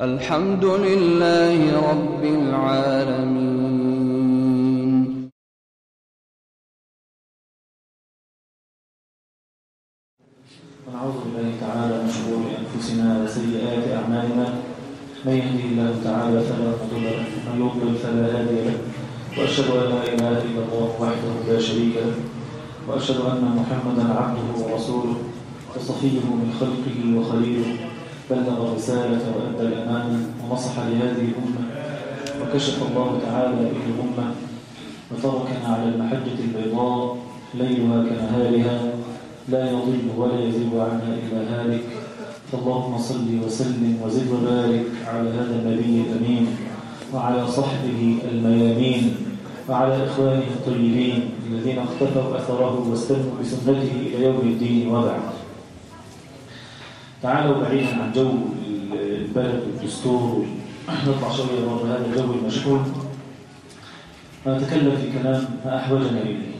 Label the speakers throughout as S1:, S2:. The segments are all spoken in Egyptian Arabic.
S1: الحمد لله رب العالمين
S2: ونعوذ بالله تعالى من شرور أنفسنا وسيئات أعمالنا من يهده الله تعالى فلا مضل له ومن يضلل فلا هادي له وأشهد أن لا إله إلا الله وحده لا شريك له وأشهد أن محمدا عبده ورسوله وصفيه من خلقه وخليله بلغ الرسالة وأدى الأمانة ونصح لهذه الأمة وكشف الله تعالى به الأمة وتركنا على المحجة البيضاء ليلها كنهارها لا يضل ولا يزيغ عنها إلا هالك فاللهم صل وسلم وزد وبارك على هذا النبي الأمين وعلى صحبه الميامين وعلى إخوانه الطيبين الذين اختفوا أثره واستنوا بسنته إلى يوم الدين وبعد تعالوا بعيدا عن جو البلد والدستور نطلع شوية بره هذا الجو المشحون ونتكلم في كلام ما أحوجنا إليه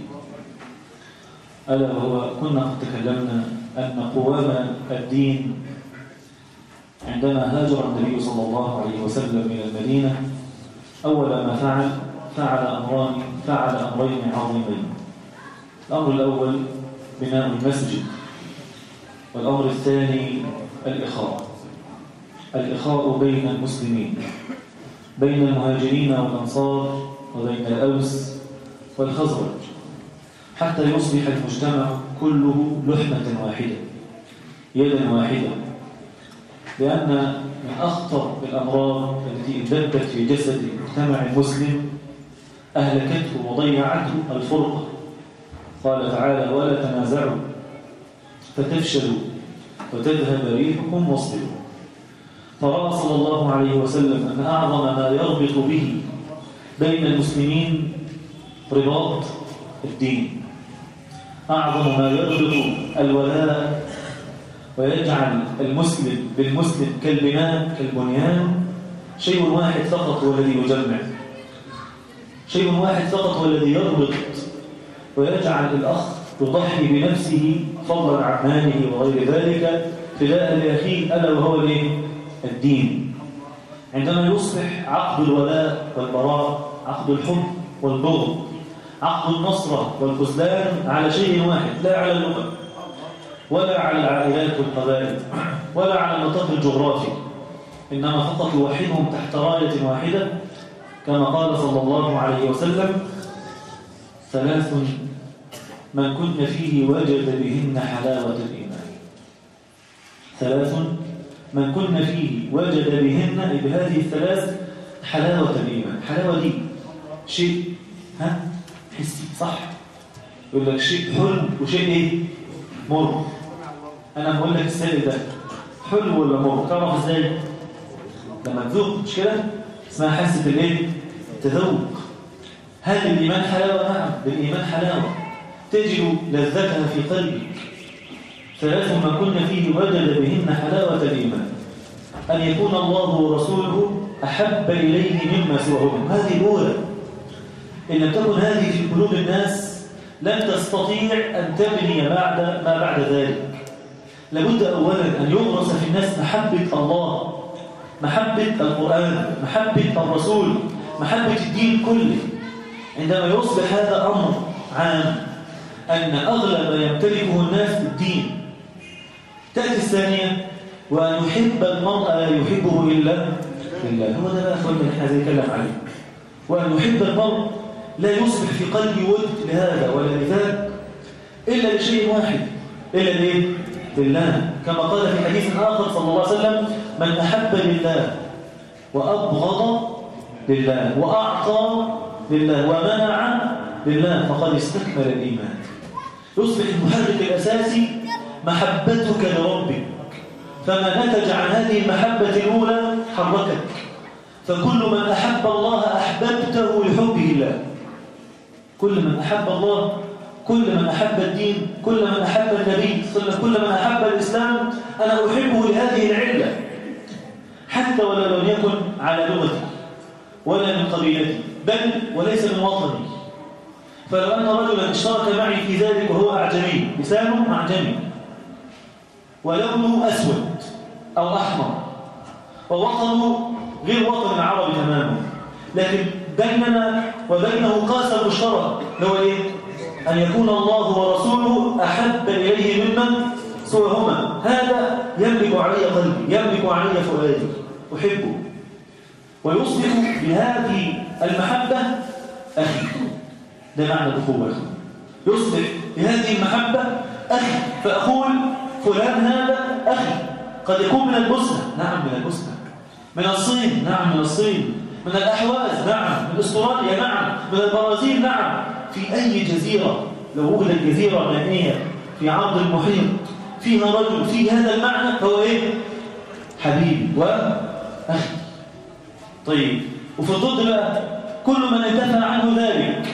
S2: ألا وهو كنا قد تكلمنا أن قوام الدين عندما هاجر النبي صلى الله عليه وسلم من المدينة أول ما فعل فعل أمران فعل أمرين عظيمين الأمر الأول بناء المسجد والأمر الثاني الإخاء الإخاء بين المسلمين بين المهاجرين والأنصار وبين الأوس والخزرج حتى يصبح المجتمع كله لحمة واحدة يدا واحدة لأن من أخطر الأمراض التي دبت في جسد المجتمع المسلم أهلكته وضيعته الفرقة قال تعالى ولا تنازعوا فتفشلوا وتذهب ريحكم واصبروا فرأى صلى الله عليه وسلم أن أعظم ما يربط به بين المسلمين رباط الدين أعظم ما يربط الولاء ويجعل المسلم بالمسلم كالبناء كالبنيان شيء واحد فقط هو الذي يجمع شيء واحد فقط هو الذي يربط ويجعل الأخ يضحي بنفسه فضلا عن ماله وغير ذلك فداء لأخيه ألا وهو الدين عندما يصبح عقد الولاء والبراء عقد الحب والبغض عقد النصرة والخذلان على شيء واحد لا على الأمم ولا على العائلات والقبائل ولا على النطاق الجغرافي إنما فقط يوحدهم تحت راية واحدة كما قال صلى الله عليه وسلم ثلاث من كن فيه وجد بهن حلاوة الإيمان ثلاث من كن فيه وجد بهن بهذه الثلاث حلاوة الإيمان حلاوة دي شيء ها حسي صح يقول لك شيء حلو وشيء ايه مر انا بقول لك السائل ده حلو ولا مر تعرف ازاي لما تذوق مش كده اسمها حاسه الايه التذوق هل الايمان حلاوه نعم بالايمان حلاوه تجد لذتها في قلبك ثلاث ما كنا فيه وجد بهن حلاوه الايمان ان يكون الله ورسوله احب اليه مما سواهما هذه الاولى إن لم تكن هذه في قلوب الناس لن تستطيع أن تبني بعد ما بعد ذلك لابد أولا أن يغرس في الناس محبة الله محبة القرآن محبة الرسول محبة الدين كله عندما يصبح هذا أمر عام أن أغلب ما يمتلكه الناس الدين تأتي الثانية وأن يحب المرء لا يحبه إلا لله هو ده بقى أخوان من احنا زي كلام عليه وأن يحب المرء لا يصبح في قلبي ود لهذا ولا لذاك إلا لشيء واحد إلا ليه؟ لله كما قال في حديث آخر صلى الله عليه وسلم من أحب لله وأبغض لله وأعطى لله ومنع لله فقد استكمل الإيمان يصبح المحرك الأساسي محبتك لربك فما نتج عن هذه المحبة الأولى حركك فكل من أحب الله أحببته لحبه الله كل من أحب الله كل من أحب الدين كل من أحب النبي كل من أحب الإسلام أنا أحبه لهذه العلة حتى ولا لم يكن على لغتي ولا من قبيلتي بل وليس من وطني فلو أن رجلا اشترك معي في ذلك وهو أعجمي لسانه أعجمي ولونه أسود أو أحمر ووطنه غير وطن العربي تماما لكن بيننا وبينه قاسم مشترك اللي هو ايه ان يكون الله ورسوله احب اليه ممن سواهما هذا يملك علي قلبي يملك علي فؤادي احبه ويصبح بهذه المحبه اخي ده معنى الاخوه يا اخوان يصبح بهذه المحبه اخي فاقول فلان هذا اخي قد يكون من البوسنه نعم من البوسنه من الصين نعم من الصين من الأحواز نعم من أستراليا نعم من البرازيل نعم في أي جزيرة لو وجدت جزيرة مائية في عرض المحيط فيها رجل في هذا المعنى فهو إيه؟ حبيبي وأخي طيب وفي الضد بقى كل من انتفى عنه ذلك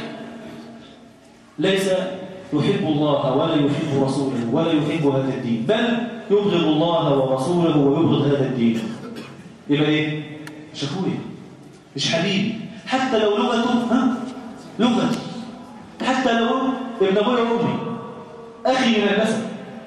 S2: ليس يحب الله ولا يحب رسوله ولا يحب هذا الدين بل يبغض الله ورسوله ويبغض هذا الدين يبقى ايه مش اخويا مش حبيبي حتى لو لغته ها لغتي حتى لو ابن ابويا وامي اخي من النسب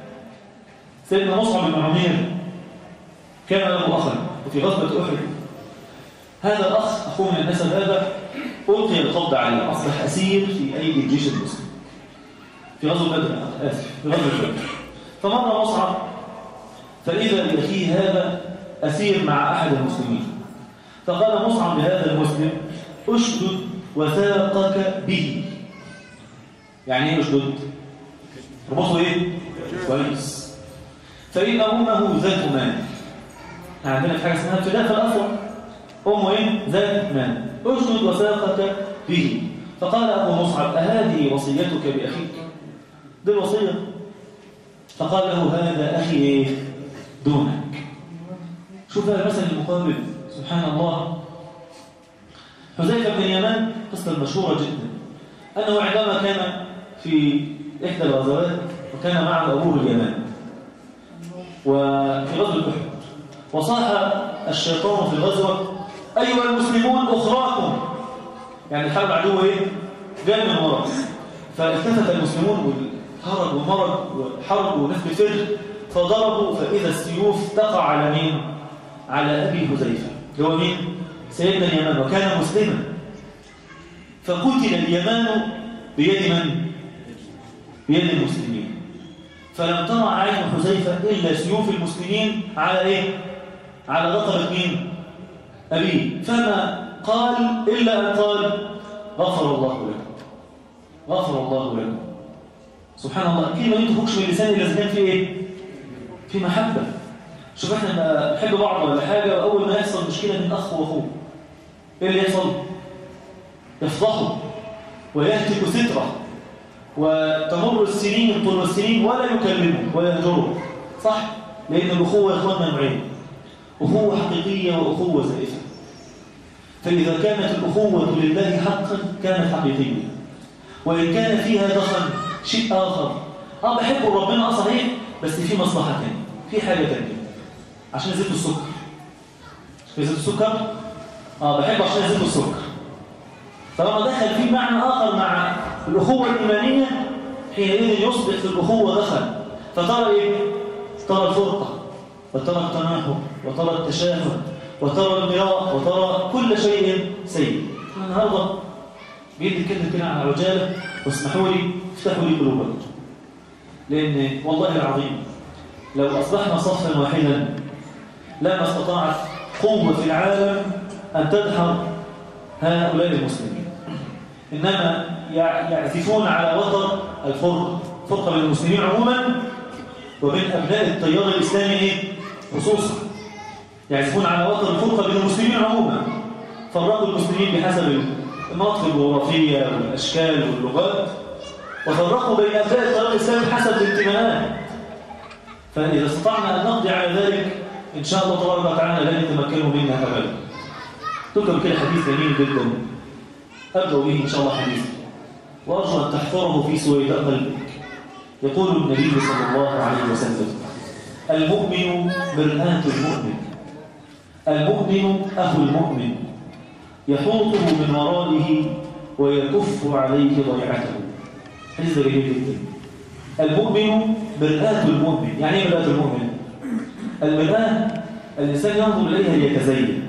S2: سيدنا مصعب بن عمير كان له اخا وفي غزوه احد هذا الاخ اخوه من النسب هذا القي القبض عليه اصبح اسير في ايدي الجيش المسلم في غزوه بدر اسف في غزوه بدر فمر مصعب فاذا باخيه هذا اسير مع احد المسلمين فقال مصعب لهذا المسلم اشدد وثاقك به يعني ايه اشدد ربطه ايه كويس فإن أمه ذات مال عندنا في حاجة اسمها ابتداء في الأفضل أمه إيه؟ ذات مال اشدد وثاقك به فقال أبو مصعب أهذه وصيتك بأخيك دي الوصية فقال له هذا أخي إيه؟ دونك شوف بقى المثل المقابل سبحان الله حذيفة بن يمان قصة مشهورة جدا أنه عندما كان في إحدى الغزوات وكان معه أبوه اليمان وفي غزوة أحد وصاح الشيطان في الغزوة أيها المسلمون أخراكم يعني الحرب عدو إيه؟ جاء من وراء فالتفت المسلمون والهرج ومرج وحرب وناس بفر فضربوا فإذا السيوف تقع على مين؟ على أبي حذيفة اللي هو مين؟ سيدنا اليمان وكان مسلما فقتل اليمان بيد من؟ بيد المسلمين فلم ترى عين حذيفة إلا سيوف المسلمين على إيه؟ على رقبة مين؟ أبيه فما قال إلا أن قال غفر الله لكم غفر الله لكم سبحان الله كلمة ما تخرجش من لساني إلا كان في إيه؟ في محبة شوف احنا لما بنحب بعض ولا حاجة وأول ما يحصل مشكلة من أخ وأخوه إيه اللي يحصل؟ يفضحه ويهتك ستره وتمر السنين طول السنين ولا يكلمه ويهجره صح؟ لأن الأخوة يا إخواننا نوعين أخوة حقيقية وأخوة زائفة فإذا كانت الأخوة لله حقا كانت حقيقية وإن كان فيها دخل شيء آخر آه بحب ربنا آه صحيح بس في مصلحة تانية في حاجة تانية عشان زيت السكر في زيت السكر آه بحب عشان زيت السكر طالما دخل في معنى آخر مع الأخوة الإيمانية حينئذ يصبح في الأخوة دخل فترى إيه؟ ترى الفرقة وترى التناحر وترى التشاهد وترى المراء وترى كل شيء سيء النهارده بيدي كده كده على عجاله واسمحوا لي افتحوا لي قلوبكم لان والله العظيم لو اصبحنا صفا واحدا لما استطاعت قوه في العالم ان تدحر هؤلاء المسلمين انما يعزفون على وتر الفرقه فرقه بين المسلمين عموما وبين ابناء التيار الاسلامي خصوصا يعزفون على وتر الفرقه بين المسلمين عموما فرقوا المسلمين بحسب المناطق الجغرافيه والاشكال واللغات وفرقوا بين ابناء التيار الاسلامي حسب الانتماءات فاذا استطعنا ان نقضي على ذلك ان شاء الله تبارك وتعالى لن يتمكنوا منا ابدا تذكر كده حديث جميل جدا ابدا به ان شاء الله حديث وارجو ان تحفره في سويداء قلبك يقول النبي صلى الله عليه وسلم المؤمن مرآة المؤمن المؤمن أخو المؤمن يحوطه من ورائه ويكف عليه ضيعته حديث جميل جدا المؤمن مرآة المؤمن يعني ايه مرآة المؤمن؟ المرآة الإنسان ينظر إليها ليتزين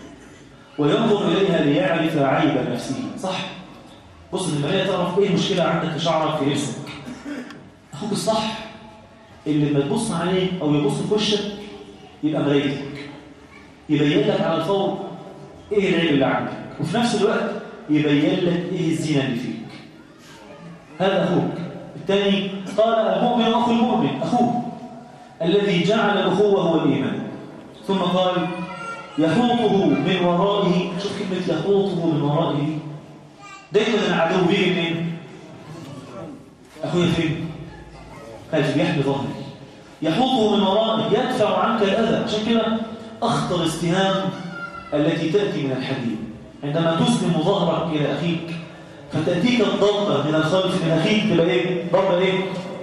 S2: وينظر إليها ليعرف عيب نفسه صح؟ بص المراية تعرف إيه المشكلة عندك في شعرك في لبسك أخوك الصح اللي لما تبص عليه أو يبص في وشك يبقى مرايتك يبين لك على الفور إيه العيب اللي عندك وفي نفس الوقت يبين لك إيه الزينة اللي فيك هذا أخوك الثاني قال المؤمن أخو المؤمن أخوه الذي جعل الأخوة هو الإيمان ثم قال يحوطه من ورائه شوف كلمة يحوطه من ورائه دايما العدو بيجي منين؟ أخويا فين؟ خالد يحمي ظهري يحوطه من ورائه يدفع عنك الأذى عشان كده أخطر استهام التي تأتي من الحديد عندما تسلم ظهرك إلى أخيك فتأتيك الضربة من الخلف من أخيك تبقى إيه؟ ضربة إيه؟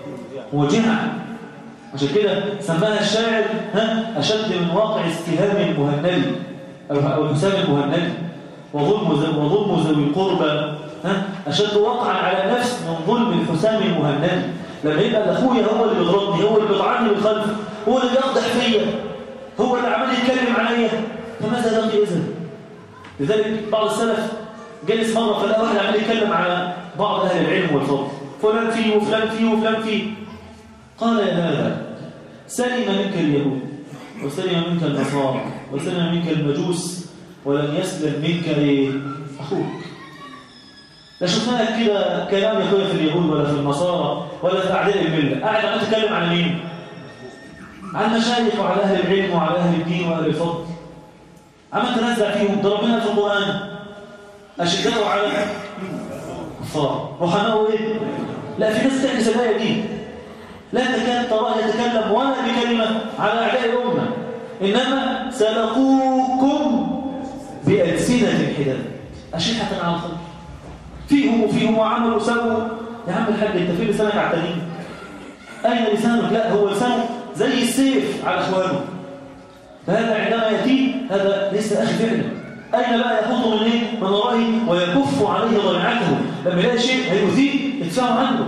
S2: موجعة عشان كده سماها الشاعر ها أشد من واقع استهام المهندل أو الحسام المهندل وظلم وظلم ذوي القربى ها أشد وقعا على النفس من ظلم الحسام المهندل لما يبقى أخويا هو اللي بيضربني هو اللي بيطعني بالخلف هو اللي بيقضح فيا هو اللي عمال يتكلم عليا فماذا بقي إذن؟ لذلك بعض السلف جلس مرة فلقى واحد عمال يتكلم على بعض أهل العلم والفضل فلان فيه وفلان فيه وفلان فيه قال يا هذا سلم منك اليهود وسلم منك النصارى وسلم منك المجوس ولم يسلم منك أخوك لا شفناك كده كلام يا اخويا في اليهود ولا في النصارى ولا في أعداء الملة قاعد عم تتكلم عن مين؟ عن مشايخ وعلى أهل العلم وعلى أهل الدين وأهل الفضل عم تنزع فيهم ضربنا في القرآن أشداء على كفار رحماء إيه؟ لا في ناس تعكس الآية دي لا تكاد تراه يتكلم ولا بكلمة على أعداء الأمة إنما سلقوكم بألسنة حداد أشحة على الخلق فيهم وفيهم وعملوا وسووا يا عم الحاج أنت فين لسانك على التانيين أين لسانك؟ لا هو لسانه زي السيف على إخوانه فهذا عندما يأتي هذا ليس أخي فعلا أين بقى يخط من إيه؟ من ورائه ويكف عليه ضيعته لما يلاقي شيء هيؤذيه يدفعه عنه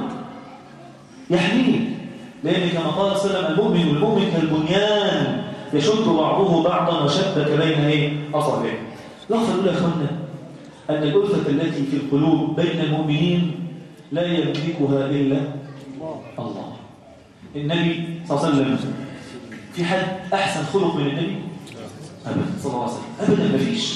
S2: يحميه لأن كما قال صلى الله عليه وسلم المؤمن والمؤمن كالبنيان يشد بعضه بعضا وشبك بين ايه اصابعه لحظه الاولى يا اخوانا ان الالفه التي في القلوب بين المؤمنين لا يملكها الا الله النبي صلى الله عليه وسلم في حد احسن خلق من النبي ابدا صلى الله عليه وسلم ابدا ما فيش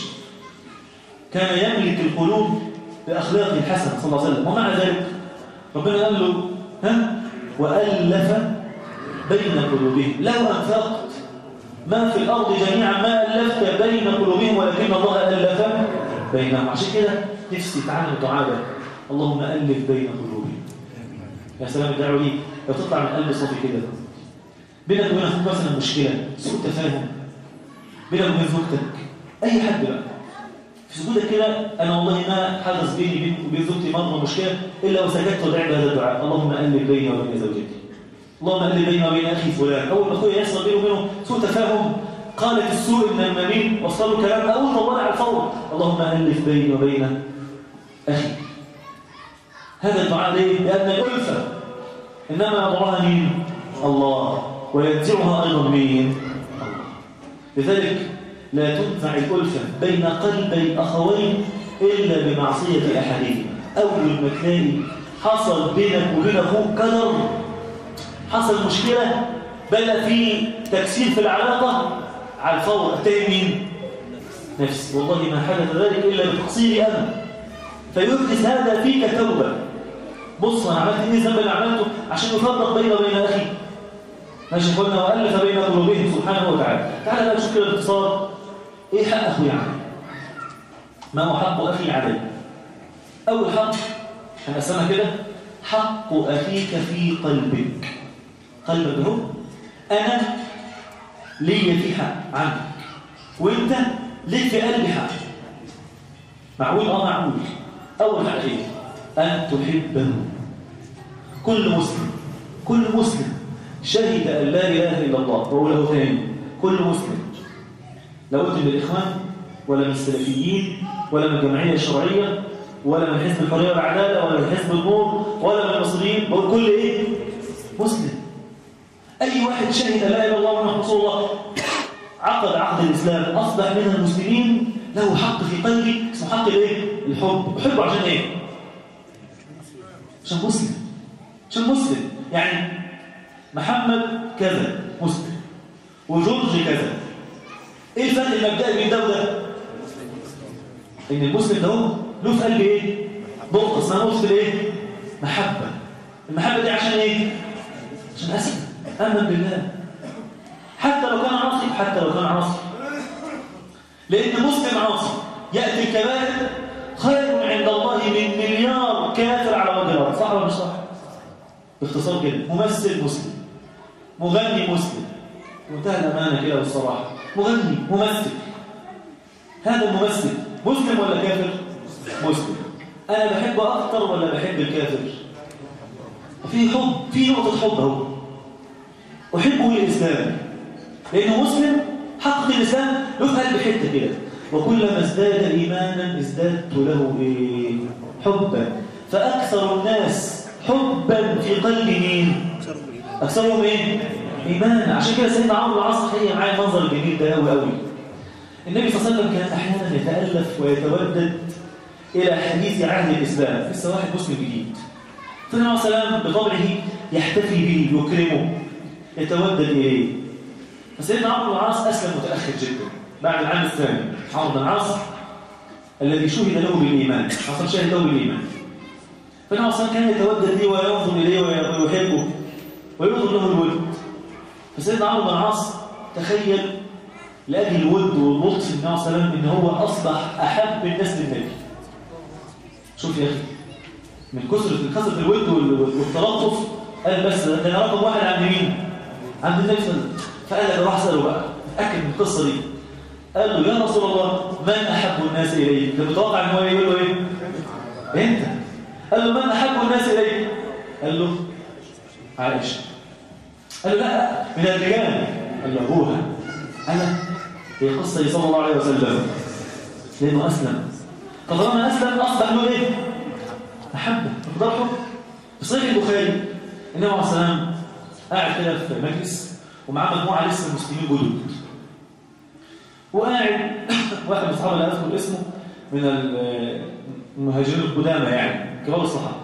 S2: كان يملك القلوب باخلاقه الحسنه صلى الله عليه وسلم ومع ذلك ربنا قال له ها والف بين قلوبهم لو انفقت ما في الأرض جميعا ما ألفت بين قلوبهم ولكن الله ألف بينهم عشان كده نفسي تعالى دعاء اللهم ألف بين قلوبهم يا سلام الدعوة دي لو تطلع من قلب صافي كده بينك وبين أخوك مثلا مشكلة سوء تفاهم بينك وبين زوجتك أي حد بقى في سجودك كده أنا والله ما حدث بيني وبين زوجتي مرة مشكلة إلا وسجدت ودعت بهذا الدعاء اللهم ألف بيني وبين زوجتي اللهم ألف بيني وبين أخي فلان أول ما أخويا يصل بينه وبينه سوء تفاهم قالت السوء من المامين وصلوا كلام أول طوال على الفور اللهم ألف بيني وبين أخي هذا الدعاء ليه؟ لأن الألفة إنما يضعها مين؟ الله وينزعها أيضا مين؟ الله لذلك لا تنفع الألفة بين قلبي أخوين إلا بمعصية أحدهما أول ما تلاقي حصل بينك وبين أخوك كدر حصل مشكلة بدأ في تكسير في العلاقة على الفور التاني مين؟ نفسي والله ما حدث ذلك إلا بتقصيري أنا فيحدث هذا فيك توبة بص أنا عملت إيه الذنب اللي عملته عشان يفرق بيني وبين أخي ماشي قلنا وألف بين قلوبهم سبحانه وتعالى تعالى بقى نشوف كده باختصار إيه حق أخوي يعني ما هو حق أخي علي أول حق هنقسمها كده حق أخيك في قلبك قلبك هو أنا ليا في حق عنك وانت ليك في قلبي حق معقول اه معقول اول حاجه ايه ان تحبه كل مسلم كل مسلم شهد ان لا اله الا الله وهو له ثاني كل مسلم لا قلت من الاخوان ولا من السلفيين ولا من الجمعيه الشرعيه ولا من حزب الحريه والعداله ولا من حزب النور ولا من المصريين بقول كل ايه مسلم اي واحد شهد لا اله الا الله محمد رسول الله عقد عقد الإسلام أصبح من المسلمين له حق في قلبي اسمه حق الايه؟ الحب أحبه عشان إيه؟ عشان مسلم عشان مسلم يعني محمد كذا مسلم وجورج كذا ايه الفرق المبدئي بين ده وده ان المسلم ده هو له في قلبي ايه نقطه اسمها نقطه الايه محبه المحبه دي عشان ايه عشان اسلم امن بالله حتى لو كان عاصي حتى لو كان عاصي لان مسلم عاصي ياتي الكبائر خير عند الله من مليار كافر على وجه الارض صح ولا مش صح باختصار كده ممثل مسلم مغني مسلم منتهى الامانه كده والصراحه مغني ممثل هذا الممثل مسلم ولا كافر مسلم انا بحبه اكتر ولا بحب الكافر في حب في نقطه حب اهو احبه للاسلام لانه مسلم حقق الاسلام له في قلبي حته كده وكلما ازداد ايمانا ازدادت له إيه؟ حبا فاكثر الناس حبا في قلب مين اكثرهم ايه ايمان عشان كده سيدنا عمرو بن العاص هي معايا المنظر الجميل ده قوي قوي النبي صلى الله عليه وسلم كان احيانا يتالف ويتودد الى حديث عهد الاسلام لسه واحد مسلم جديد فالنبي صلى الله عليه وسلم بطبعه يحتفي به يكرمه يتودد اليه فسيدنا عمرو بن العاص اسلم متاخر جدا بعد العام الثاني عمرو بن العاص الذي شهد له بالايمان اصلا شهد له بالايمان فالنبي صلى الله عليه وسلم كان يتودد لي وينظر اليه ويحبه وينظر له الود فسيدنا عمرو بن العاص تخيل لاجل الود واللطف النبي صلى الله عليه وسلم ان هو اصبح احب الناس للنبي شوف يا اخي من كثره من كثره الود والتلطف قال بس ده انا رقم واحد عند مين؟ عند النبي صلى الله عليه وسلم فقال لك روح اساله بقى اتاكد من القصه دي قال له يا رسول الله من احب الناس اليك؟ انت متوقع ان هو يقول له ايه؟ انت قال له من احب الناس اليك؟ قال له عائشه قال له لا من الرجال قال له ابوها انا هي قصه صلى الله عليه وسلم لانه اسلم فطالما اسلم اصبح له ايه محبه مقدار حب في صحيح البخاري النبي عليه السلام قاعد كده في مجلس ومعاه مجموعه لسه مسلمين جدد وقاعد واحد من اصحابه لا اذكر اسمه من المهاجرين القدامى يعني كبار الصحابه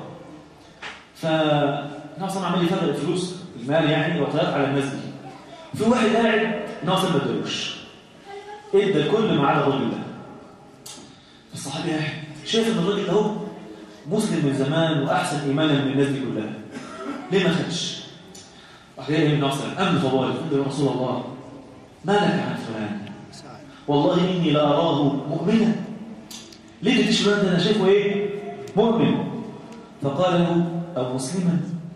S2: فالنبي صلى الله عمال يفرق الفلوس المال يعني وطيات على الناس دي في واحد قاعد ناصر ما ادالوش ادى الكل ما عدا الراجل ده الصحابي قاعد شايف ان الراجل ده هو مسلم من زمان واحسن ايمانا من الناس دي كلها ليه ما خدش راح جاي النبي صلى الله عليه وسلم امن فضائل قال يا رسول الله ما لك عن فلان والله اني لاراه مؤمنا ليه بتشبه ده انا شايفه ايه مؤمن فقال له او مسلما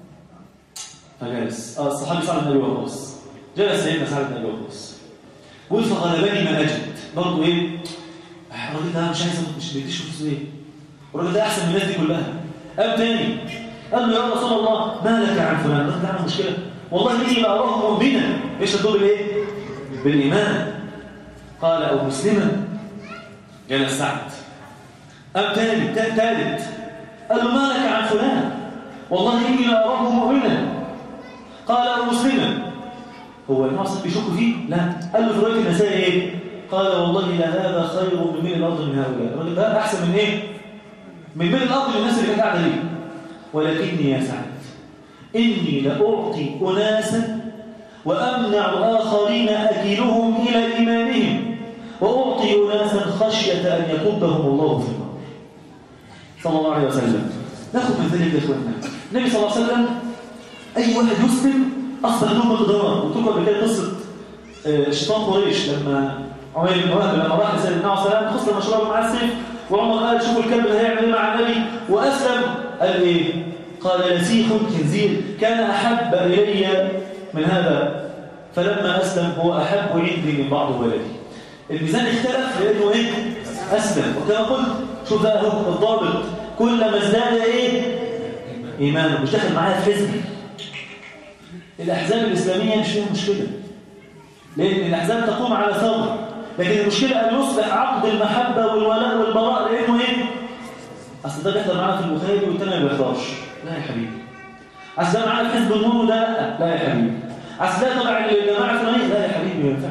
S2: فجلس اه الصحابي سعد بن ابي وقاص جلس سيدنا سعد بن ابي وقاص قل فغلبني ما اجد برضه ايه الراجل ده مش عايز مش بيديش فلوس ايه الراجل ده احسن من الناس دي كلها قام تاني قال له يا رسول الله ما لك عن فلان الراجل ده عنده مشكله والله اني لاراه مؤمنا ايش الدور بالايه بالايمان قال او مسلما جلس سعد قام تاني ثالث قال له ما لك عن فلان والله اني لاراه مؤمنا قال او مسلما هو الناصر بيشك فيه لا قال له في روايه النسائي ايه قال والله لا هذا خير من ملء الارض من هؤلاء الراجل ده احسن من ايه من ملء الارض من الناس اللي كانت قاعده دي ولكني يا سعد اني لاعطي اناسا وامنع اخرين اكلهم الى ايمانهم واعطي اناسا خشيه ان يكبهم الله في النار صلى الله عليه وسلم ناخذ من ذلك يا اخواننا النبي صلى الله عليه وسلم اي واحد مسلم اصبح له مقدار قلت لكم قبل كده قصه شيطان قريش لما عمير بن وهب لما راح لسيدنا عليه السلام خص لما شرب معاه السيف وعمر قال شوفوا الكلب اللي هيعمل ايه مع النبي واسلم قال ايه قال نسيخ خنزير كان احب الي من هذا فلما اسلم هو احب عندي من بعض ولدي الميزان اختلف لانه ايه اسلم وكما قلت شوف بقى اهو الضابط كلما ازداد ايه ايمانه مش داخل معايا في حزب الاحزاب الاسلاميه مش فيها مشكله لان الاحزاب تقوم على ثوره لكن المشكله ان يصبح عقد المحبه والولاء والبراء لانه ايه اصل ده بيحضر معانا في البخاري والتاني ما بيحضرش لا يا حبيبي اصل ده معانا في حزب النور وده لا لا يا حبيبي اصل ده تبع الجماعه الفلانيه لا يا حبيبي ما ينفعش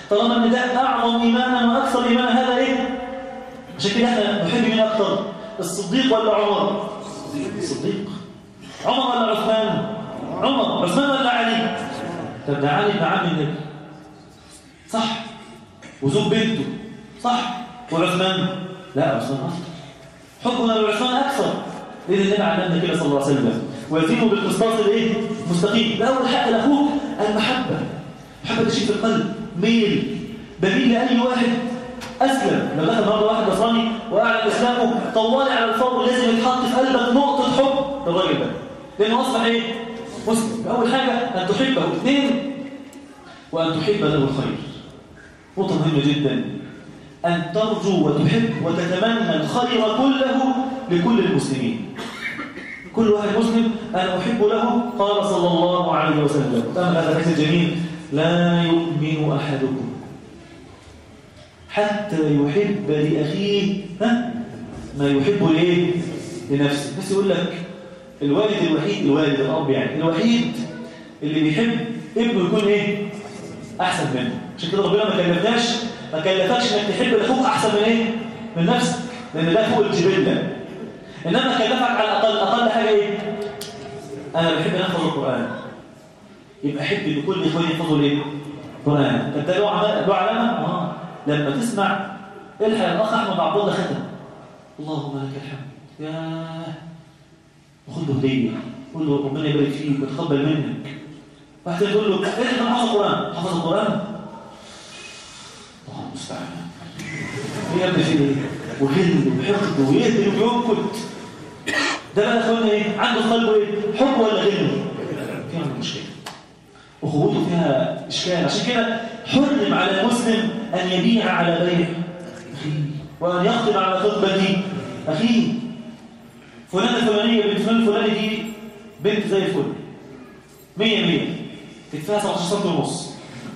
S2: طالما ان ده اعظم ايمانا واكثر ايمانا هذا ايه عشان كده احنا نحب مين اكثر الصديق ولا عمر الصديق عمر ولا عثمان عمر عثمان ولا علي طب ده علي ابن عم النبي صح وزوج بنته صح وعثمان لا عثمان افضل حبنا لعثمان اكثر لان النبي علمنا كده صلى الله عليه وسلم ويزينه بالقسطاس الايه مستقيم ده اول حاجه لاخوك المحبه محبه ده شيء في القلب ميل بميل لاي واحد اسلم لو دخل النهارده واحد نصراني واعلن اسلامه طوالي على الفور لازم يتحط في قلبك نقطه حب للراجل ده لانه اصبح ايه مسلم اول حاجه ان تحبه اثنين وان تحب له الخير نقطه مهمه جدا أن ترجو وتحب وتتمنى الخير كله لكل المسلمين كل واحد مسلم أنا أحب له قال صلى الله عليه وسلم تم هذا الحديث الجميل لا يؤمن أحدكم حتى يحب لأخيه ها؟ ما يحب ليه لنفسه بس يقول لك الوالد الوحيد الوالد الأب يعني الوحيد اللي بيحب ابنه يكون ايه أحسن منه عشان كده ربنا ما كلفناش ما كلفكش انك تحب لاخوك احسن من ايه من نفسك لان ده فوق الجبله انما كلفك على الاقل اقل حاجه ايه انا بحب ان احفظ القران يبقى احب ان كل اخواني يحفظوا الايه القران انت له علامه له علامه اه لما تسمع الحق يا الاخ احمد عبد الله ختم اللهم لك الحمد يا وخد له هديه قول له ربنا يبارك فيك ويتقبل منك واحد يقول له انت حافظ القران حافظ القران الله المستعان ايه يا ابني في ايه وهند وحقد ويهدي وينكت ده بقى اخوانا ايه عنده في قلبه ايه حب ولا غل في عنده مشكله اخوته فيها اشكال عشان كده حرم على المسلم ان يبيع على بيع اخيه وان يخطب على خطبه اخيه فلانه الفلانيه بنت فلان الفلاني دي بنت زي الفل 100 100 كتفها 17 سم ونص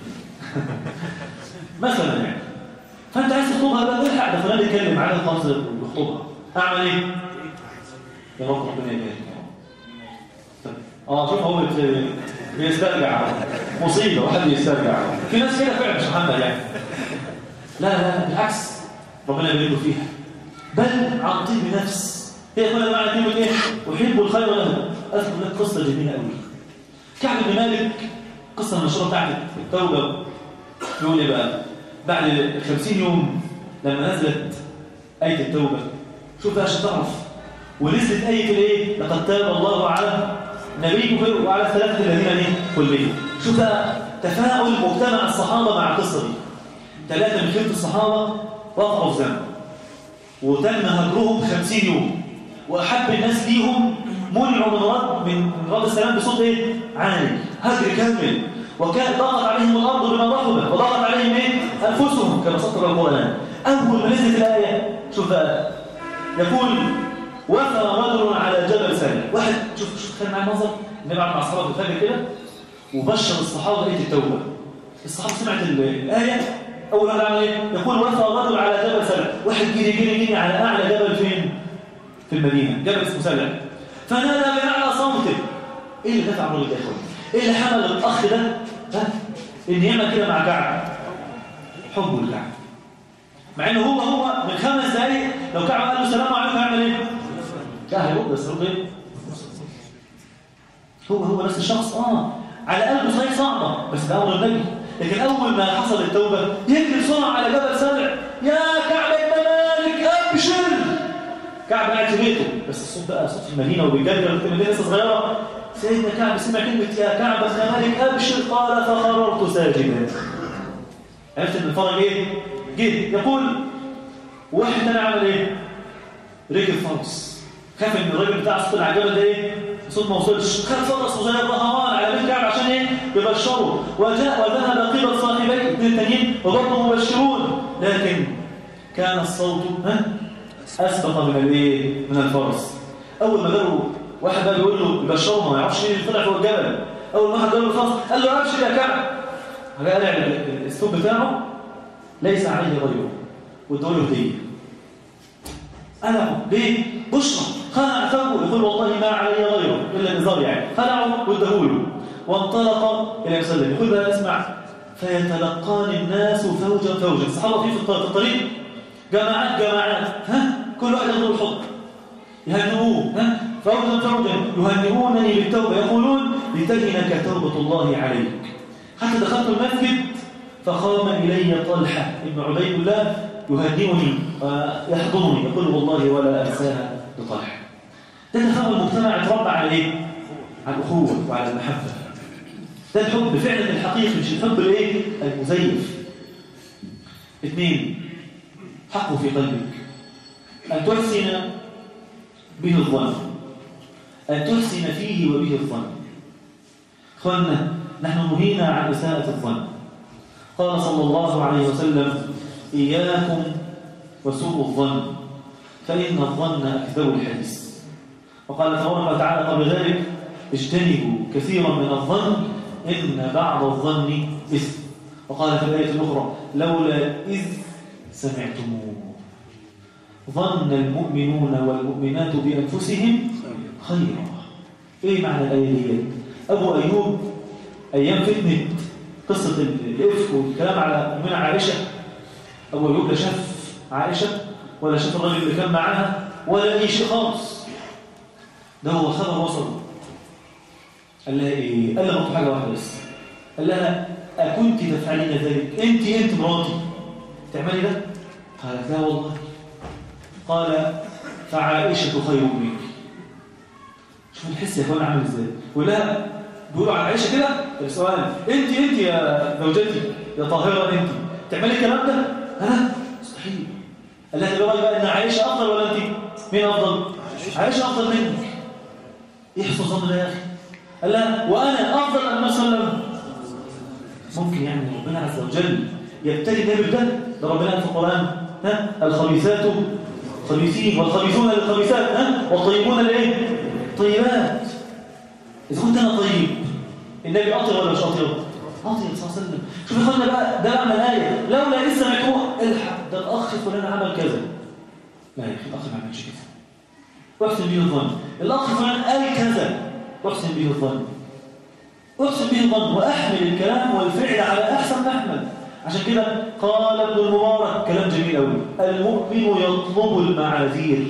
S2: مثلا يعني فانت عايز تخطبها بقى الحق ده فلان يتكلم على خلاص يخطبها اعمل ايه يا رب ربنا يبارك اه شوف هو بت- بيسترجع مصيبه واحد بيسترجع في ناس كده فعلا مش محمد يعني لا لا بالعكس ربنا يبارك له فيها بل عن طيب نفس هي كل معنى كلمه ايه احب الخير له اذكر لك قصه جميله قوي كعب بن مالك قصه المشهوره بتاعت التوبه يقول ايه بقى بعد 50 يوم لما نزلت آية التوبة شوف بقى عشان تعرف ونزلت آية الايه لقد تاب الله على نبيكم وعلى الثلاثة الذين ايه كلهم شوف بقى تفاعل مجتمع الصحابة مع القصة دي ثلاثة من خيرة الصحابة وقعوا في ذنب وتم هجرهم 50 يوم وأحب الناس ليهم منعوا من رد من رد السلام بصوت ايه عالي هجر كامل وكان ضغط عليهم الارض بما رحبت وضغط عليهم ايه انفسهم كما سطر القران اول ما نزلت الايه شوف بقى يقول وفى رجل على جبل سري واحد شوف شوف تخيل معايا المنظر النبي مع اصحابه في الفجر كده وبشر الصحابه ايه التوبه الصحابه سمعت ال- الايه اول ما عمل ايه يقول وفى رجل على جبل سري واحد جري جري جري على اعلى جبل فين في المدينه جبل اسمه سرع فنادى بأعلى صوته ايه اللي دفع الراجل ده يا اخوان ايه اللي حمل الاخ ده ها ان يعمل كده مع كعب حبه لكعب مع انه هو هو من خمس دقايق لو كعب قال له السلام عليكم هيعمل ايه لا هيرد بس يرد ايه هو هو نفس الشخص اه على قلبه صحيح صعبه بس ده امر النبي لكن اول ما حصل التوبه يجري بسرعه على جبل سرع يا كعب ابن مالك ابشر كعب قاعد في بيته بس الصوت بقى صوت في المدينه وبيجري في المدينه لسه صغيره سيدنا كعب سمع كلمه يا كعب ابن مالك ابشر قال فخررت ساجدا عرفت ان الفرج ايه جه يقول واحد تاني عمل ايه ركب فرس خاف ان الراجل بتاع صوت العجبه ده ايه صوت ما وصلش خد فرس زي الرهوان على بيت كعب عشان ايه يبشره وجاء وذهب قبل صاحبيه الاثنين التانيين وبرضه مبشرون لكن كان الصوت ها اسبق من الايه من الفرس اول ما جاله واحد بقى بيقول له يبشره ما يعرفش مين اللي طلع فوق الجبل اول ما واحد جاله الفرس قال له ابشر يا كعب قال الاسلوب بتاعه ليس عليه غيره وادوا له هديه انا ليه بشرى خلع ثوبه يقول والله ما علي غيره الا النزار يعني خلعه واداه له وانطلق الى مسلم يقول بقى اسمع فيتلقان الناس فوجا فوجا الصحابة في في الطريق جماعات جماعات ها كل واحد يضرب الحب يهنئوه ها فوجا فوجا يهنئونني بالتوبة يقولون لتجنك توبة الله عليك حتى دخلت المسجد فقام إلي طلحة ابن عبيد الله يهنئني ويحضنني يقول والله ولا أنساها لطلحة ده تفهم المجتمع اتربى على ايه؟ على الأخوة وعلى المحبة ده الحب فعلا الحقيقي مش الحب الايه؟ المزيف اثنين حقه في قلبك أن تحسن به الظن أن تحسن فيه وبه الظن أخوانا نحن نهينا عن إساءة الظن قال صلى الله عليه وسلم إياكم وسوء الظن فإن الظن أكذب الحديث وقال تبارك وتعالى قبل ذلك اجتنبوا كثيرا من الظن إن بعض الظن إثم وقال في الآية الأخرى لولا إذ سمعتموه ظن المؤمنون والمؤمنات بأنفسهم خيرا إيه معنى الآية دي؟ أبو أيوب أيام فتنة قصة الإفك والكلام على من عائشة أبو أيوب لا شاف عائشة ولا شاف الراجل اللي كان معاها ولا أي شيء خالص ده هو خبر وصل قال لها إيه؟ قال لها حاجة واحدة بس قال لها أكنت تفعلين ذلك أنت أنت مراتي تعملي ده؟ قالت لا والله قال فعائشة خير منك شوف الحس يا اخوان عامل ازاي ولا بيقولوا على عائشة كده السؤال انت انت يا زوجتي يا طاهرة انت تعملي الكلام ده انا مستحيل قال لها تبقى بقى ان عائشة افضل ولا انت مين افضل عائشة افضل منك يحصل ظن ده يا اخي قال لها وانا افضل ام وسلم ممكن يعني ربنا عز وجل يبتلي النبي ده ده ربنا في القرآن ها الخبيثات خبيثين والخبيثون للخبيثات ها والطيبون الايه طيبات اذا كنت انا طيب النبي اطيب ولا مش اطيب اطيب صلى الله عليه وسلم شوف يا اخوانا بقى ده معنى الايه لولا لسه سمعتوه الحق ده الاخ فلان عمل كذا لا يا اخي الاخ ما عملش كذا واحسن به الظن الاخ فلان قال كذا واحسن به الظن احسن به الظن واحمل الكلام والفعل على احسن محمل عشان كده قال ابن المبارك كلام جميل قوي المؤمن يطلب المعاذير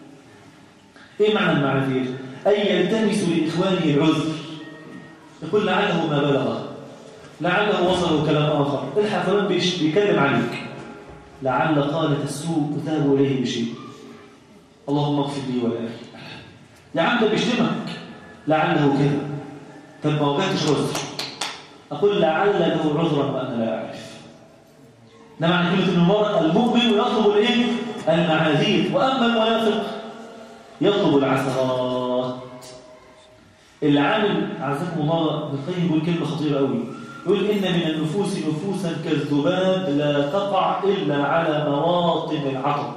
S2: ايه معنى المعاذير اي يلتمس لاخوانه العذر يقول لعله ما بلغه لعله وصله كلام اخر الحق فلان بيكلم عليك لعل قالت السوء ذهب اليه بشيء اللهم اغفر لي ولا اخي يا عم ده بيشتمك لعله كذا طب ما وجدتش عذر اقول لعل له عذرا وانا لا اعرف ده معنى كلمة المبارك المؤمن يطلب الايه؟ المعاذير وأما المنافق يطلب العثرات العامل عزكم الله ابن القيم يقول كلمة خطيرة قوي يقول إن من النفوس نفوسا كالذباب لا تقع إلا على مواطن العطب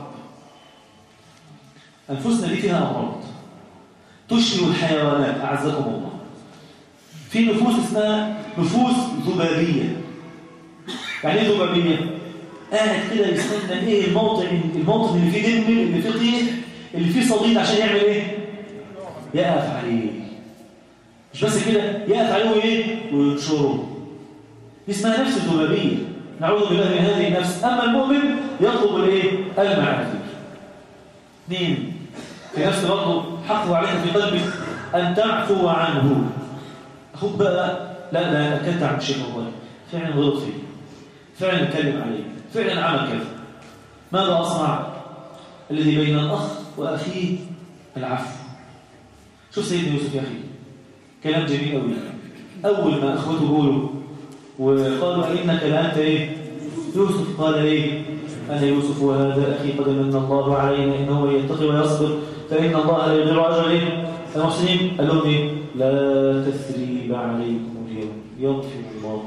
S2: أنفسنا دي فيها أمراض تشبه الحيوانات أعزكم الله في نفوس اسمها نفوس ذبابية يعني ايه ذبابية؟ قاعد كده يستنى ايه الموطن الموطن اللي فيه دم اللي فيه طيح اللي فيه صديد عشان يعمل ايه يقف عليه مش بس كده يقف عليه وايه وينشره دي اسمها نفس الذبابيه نعوذ بالله من هذه النفس اما المؤمن يطلب الايه المعاذير اثنين في نفس برضه حقه عليك في قلبك ان تعفو عنه اخوك بقى لا لا كنت عن الشيخ والله فعلا غلط فيه فعلا اتكلم عليه فعلا عمل كذا ماذا أصنع الذي بين الأخ وأخيه العفو شوف سيدنا يوسف يا أخي كلام جميل قوي أول ما أخوته قولوا وقالوا إنك لأنت إيه يوسف قال إيه أنا يوسف وهذا أخي قد من الله علينا إنه يتقي ويصبر فإن الله لا يضيع أجر إيه المحسنين قال لهم إيه لا تثريب عليكم اليوم يغفر الله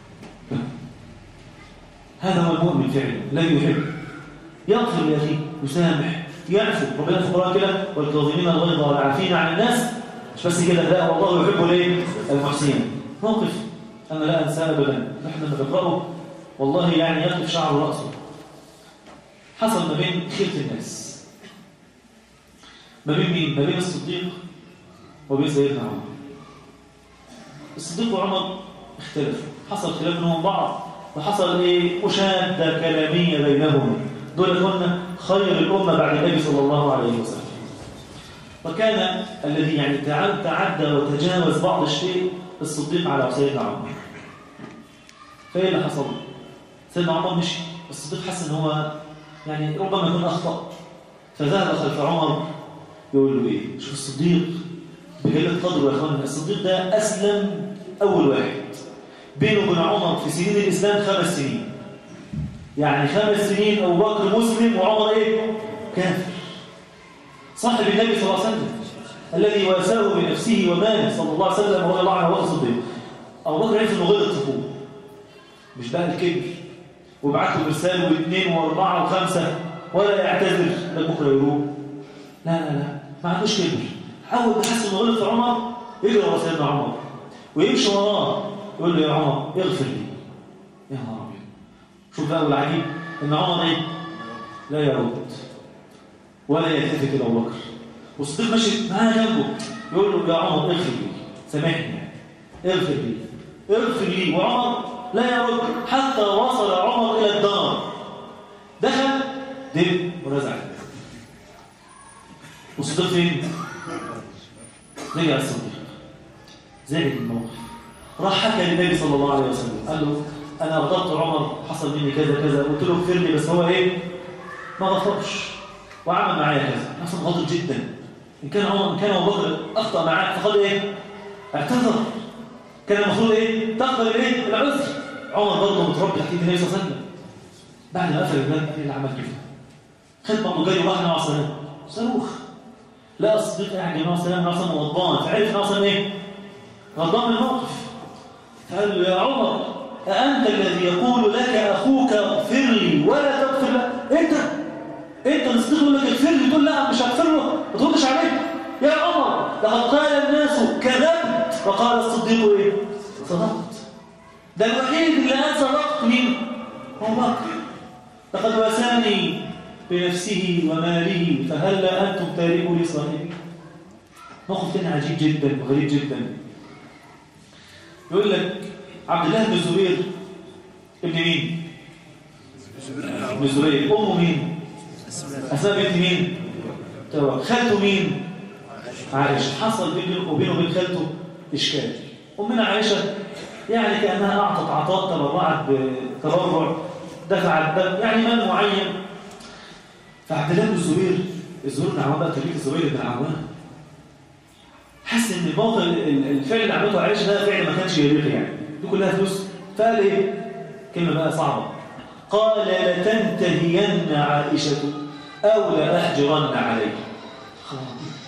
S2: هذا هو المؤمن فعلا الذي يحب يغفر يا أخي يسامح يعفو ربنا في القرآن كده والكاظمين الغيظ والعافين عن الناس مش بس كده لا والله يحب الايه المحسنين موقف انا لا انساه ابدا نحن لما بنقراه والله يعني يقف شعر راسه حصل ما بين خيره الناس ما بين مين ما بين الصديق وبين سيدنا عمر الصديق وعمر اختلفوا حصل خلاف بينهم بعض وحصل ايه مشاده كلاميه بينهم دول كنا خير الامه بعد النبي صلى الله عليه وسلم وكان الذي يعني تعدى وتجاوز بعض الشيء الصديق على سيدنا عمر فايه اللي حصل سيدنا عمر مشي الصديق حس ان هو يعني ربما يكون اخطا فذهب خلف عمر يقول له ايه شوف الصديق بجلة قدره يا اخوان الصديق ده اسلم اول واحد بينه وبين عمر في سنين الاسلام خمس سنين يعني خمس سنين ابو بكر مسلم وعمر ايه كافر صاحب النبي صلى الله عليه وسلم الذي واساه بنفسه وماله صلى الله عليه وسلم ورضي الله عنه الصديق ابو بكر عرف انه غلط في مش بقى الكبر وبعت له مرسال واثنين واربعه وخمسه ولا يعتذر لبكره يروح لا لا لا ما عندوش كبر اول ما حس انه غلط في عمر يجري ورا سيدنا عمر ويمشي وراه يقول له يا عمر اغفر لي يا نهار ابيض شوف بقى العجيب ان عمر ايه لا يرد ولا يلتفت الى ابو بكر والصديق ماشي معاه جنبه يقول له يا عمر اغفر لي سامحني اغفر لي اغفر لي وعمر لا يرد حتى وصل عمر الى الدار دخل دب ونزع والصديق فين رجع الصديق زعل الموقف راح حكى للنبي صلى الله عليه وسلم قال له انا غضبت عمر حصل مني كذا كذا قلت له اغفر لي بس هو ايه ما غفرش وعمل معايا كذا نفسه غاضب جدا ان كان عمر ان كان ابو بكر اخطا معاك فقد ايه اعتذر كان المفروض ايه تقبل ايه العذر عمر برضه متربي تحت النبي صلى الله عليه وسلم بعد ما قفل الباب ايه اللي عمل كده خد برضه جاي واحد مع صلاه صاروخ لا الصديق قاعد جنبه سلام ناصر غضبان فعرف ناصر ايه غضبان من الموقف فقال له يا عمر أأنت الذي يقول لك أخوك اغفر لي ولا تغفر له أنت أنت الصديق يقول لك اغفر لي تقول لا مش هغفر له ما تردش عليه يا عمر لقد قال الناس كذبت فقال الصديق ايه صدقت ده الوحيد اللي قال صدقت مين هو بكر لقد واساني بنفسه وماله فهلا أنتم تاركوا لي صاحبي موقف تاني عجيب جدا وغريب جدا يقول لك عبد الله بن الزبير ابن مين؟ ابن الزبير أمه مين؟ أسماء بنت مين؟ خالته مين؟ عائشة حصل بينه وبينه وبين خالته إشكال أمنا عائشة يعني كأنها أعطت عطاء تبرعت بتبرع دفعت يعني مال معين فعبد الله بن الزبير الزبير بن عوام بقى تربيه الزبير بن عوام حس ان الموقع الفعل اللي عملته عائشه ده فعل ما كانش يليق يعني دي كلها فلوس فقال ايه كلمه بقى صعبه قال لتنتهين عائشه او لاحجرن عليك خلاص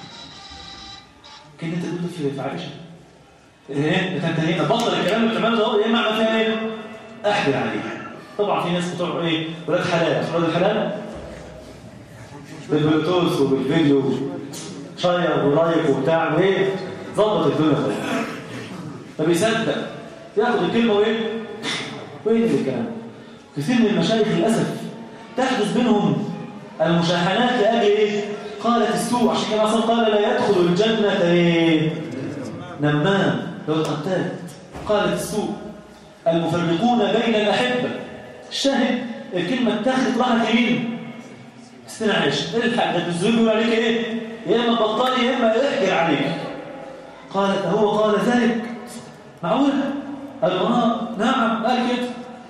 S2: كان انت تقول في عائشه ايه لتنتهين بطل الكلام اللي بتعمله ده ايه معنى فيها ايه احجر عليك طبعا في ناس بتوع ايه ولاد حلال ولاد الحلال بالبلوتوث وبالفيديو شير ولايك وبتاع وايه ظبط الدنيا خالص فبيصدق ياخد الكلمه وايه وينزل الكلام كثير من المشايخ للاسف تحدث بينهم المشاحنات لاجل ايه قالت السوء عشان كده اصلا قال لا يدخل الجنه ايه نمام لو قتال قالت السوء المفرقون بين الاحبه الشاهد الكلمه اتخذت راحت يمين استنى عيش الحق ده الزوج يقول عليك ايه يا اما بطال يا اما احجر عليك قالت هو قال ذلك معقول قال اه نعم قال كده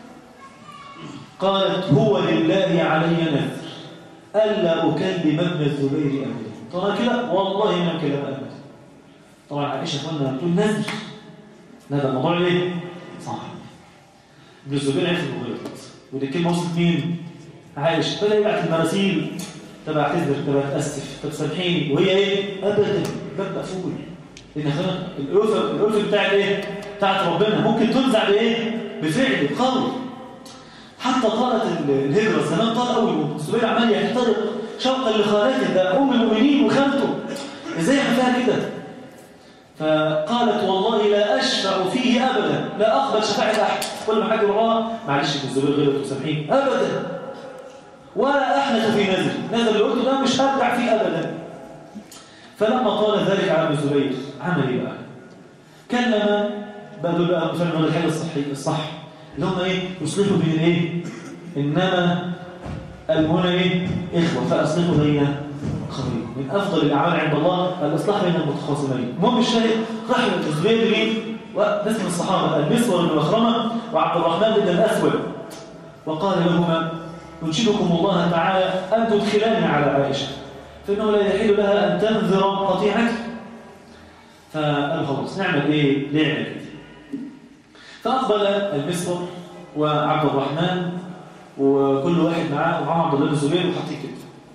S2: قالت هو لله علي نذر الا اكلم ابن الزبير ابدا طبعا كده والله ما كلام ابدا طبعا عائشه قلنا بتقول نذر هذا الموضوع ليه صح ابن الزبير عرف انه غلط ودي كلمه وصلت مين عايش بدا يبعت المراسيل طب اعتذر طب اتاسف طب سامحيني وهي ايه ابدا باب مقفول لان الالفه الالفه بتاعت ايه بتاعت ربنا ممكن تنزع بايه بفعل بقول حتى طالت الهجره زمان طال قوي الزبير عمال يحترق شوقا لخالته ده ام المؤمنين وخالته ازاي عملها كده فقالت والله لا اشفع فيه ابدا لا اقبل شفاعه احد كل ما حد وراه معلش الزبير غلط وسامحين ابدا ولا أحنث في نزل نزل اللي قلته ده مش هرجع فيه أبدا فلما قال ذلك على ابن الزبير عمل ايه بقى كلم بقى دول بقى فعلا الحاجة الصحية الصح اللي هم ايه يصلحوا بين الايه انما المؤمنون ايه اخوه فاصلحوا بين خبير من افضل الاعمال عند الله الاصلاح بين المتخاصمين المهم الشاهد رحمه الزبير مين وناس من الصحابه المسور بن مخرمه وعبد الرحمن بن الاسود وقال لهما انشدكم الله تعالى ان تدخلاني على عائشه فانه لا يحل لها ان تنذر قطيعتي فقالوا خلاص نعمل ايه نعمل كده فاقبل المسور وعبد الرحمن وكل واحد معاه ومعاه عبد الله بن الزبير وحاطين كده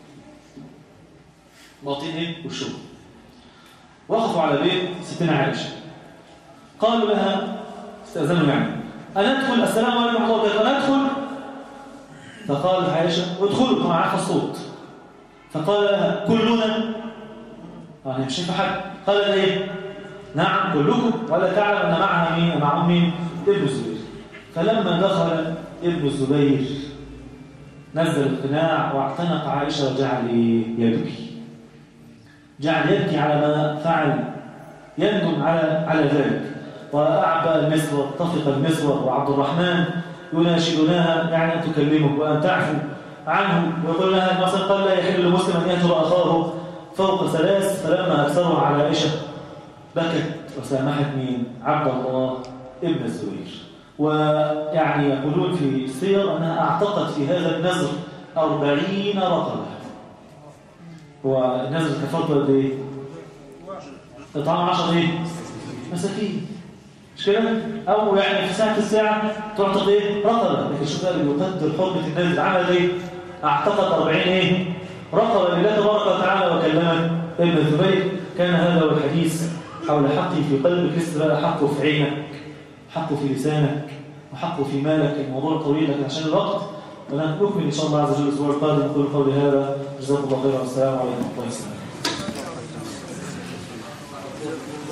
S2: باطين ايه والشغل وقفوا على بيت ستنا عائشه قالوا لها استاذنوا يعني انا ادخل السلام عليكم ورحمه الله وبركاته انا ادخل فقال عائشه ادخلوا كما عارفه الصوت فقال لها كلنا يعني مش شايفه حد قال لها ايه نعم كلكم ولا تعلم ان معها مين معهم مين ابن الزبير فلما دخل ابن الزبير نزل القناع واعتنق عائشه وجعل يبكي جعل يبكي على ما فعل يندم على على ذلك وأعبى المسور طفق المسور وعبد الرحمن يناشدونها يعني أن تكلمه وأن تعفو عنه ويقول لها المصر قال لا يحل لمسلم أن يهجر أخاه فوق ثلاث فلما أكثروا على عائشة بكت وسامحت مين عبد الله ابن الزبير ويعني يقولون في السير أنها أعتقد في هذا النزر أربعين رقبة هو النزر كفرته قد ايه؟ إطعام 10 ايه؟ مساكين مش كده؟ أو يعني في ساعة الساعة تعتق ايه؟ رقبة لكن شوف بقى يقدر حرمة النزر عمل ايه؟ اعتقد 40 ايه؟ رقبة لله تبارك وتعالى وكلمت ابن الزبير كان هذا هو الحديث حول حقي في قلبك لسه بقى حقه في عينك حقه في لسانك وحقه في مالك الموضوع طويل لكن عشان الوقت ونكمل إن شاء الله عز وجل الأسبوع القادم نقول قولي هذا جزاكم الله خيرا والسلام عليكم ورحمة الله وبركاته